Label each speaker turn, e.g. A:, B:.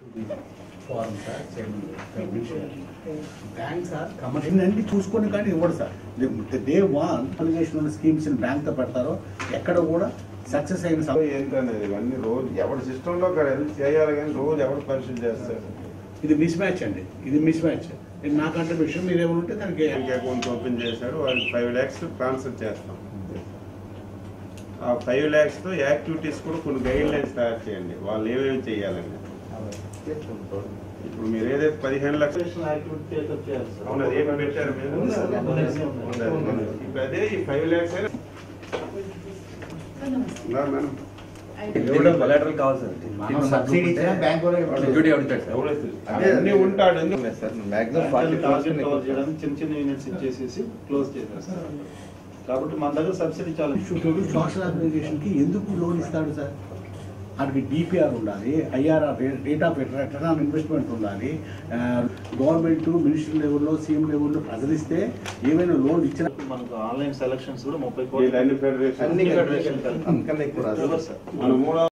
A: Form sir bank sir commercial అన్ని చూసుకొని కానీ ఇవ్వడు sir day one application schemes bank తో పెడతారో ఎక్కడ కూడా సక్సెస్ అయిన సం-
B: ఏంటనేది ఇవన్నీ రోజు ఎవరి సిస్టంలో చేయాలి కానీ రోజు ఎవరు పరిశీలి చేస్తారు
A: ఇది మిస్ మ్యాచ్ అండి ఇది మిస్ మ్యాచ్ నా కంట్రిబ్యూషన్ మీరు ఏమైనా ఉంటే దానికి
B: బ్యాంక్ అకౌంట్ ఓపెన్ చేశాడు వాళ్ళకి ఫైవ్ ల్యాక్స్ ట్రాన్స్ఫర్ చేస్తాం ఆ ఫైవ్ ల్యాక్స్ తో యాక్టివిటీస్ కూడా కొన్ని గైడ్ లైన్స్ తయారు చేయండి వాళ్ళు ఏమేమి చేయాలని ఇప్పుడు మీరు ఏదైతే పదిహేను లక్షలు అవును అది ఏమి పెట్టారు మీరు
C: ఉంది సార్.
B: ఉంది, అది ఉంది. ఇప్పుడు అదే ఈ ఫైవ్ ల్యాక్స్ అయినా ఉన్నారు మేడం
D: ఇవ్వడం కొలాటరల్ కావాలి సార్
A: మనం సబ్సిడీ ఇచ్చినా బ్యాంక్ వాళ్ళకి ఇవ్వాలి.
D: సెక్యూరిటీ అడుగుతాడు సార్
B: ఎవరైతే అవన్నీ ఉంటాడు ఎందుకు
D: sir maximum forty
C: target cover చేయడానికి చిన్న చిన్న యూనిట్స్ ఇచ్చేసేసి క్లోజ్ చేశారు సార్ కాబట్టి మన దగ్గర సబ్సిడీ చాలా
A: ఇన్స్టిట్యూట్ సోషల్ అప్లికేషన్ కి ఎందుకు లోన్ ఇస్తాడు సార్ వాటికి డిపిఆర్ ఉండాలి IRR rate of return on investment ఉండాలి గవర్నమెంట్ మినిస్టర్ లెవెల్లో సీఎం లెవెల్లో ప్రజలు ఇస్తే ఏమైనా లోన్ ఇచ్చిన
C: మనకు ఆన్లైన్ సెలక్షన్స్ కూడా ముప్పై
B: వీళ్ళన్ని
C: కోట్లు
B: ఫెడరేషన్
D: అన్ని
C: ఫెడరేషన్
D: అందుకన్నా ఎక్కువ రాదు
C: రివర్స్ సార్
B: మన మూడో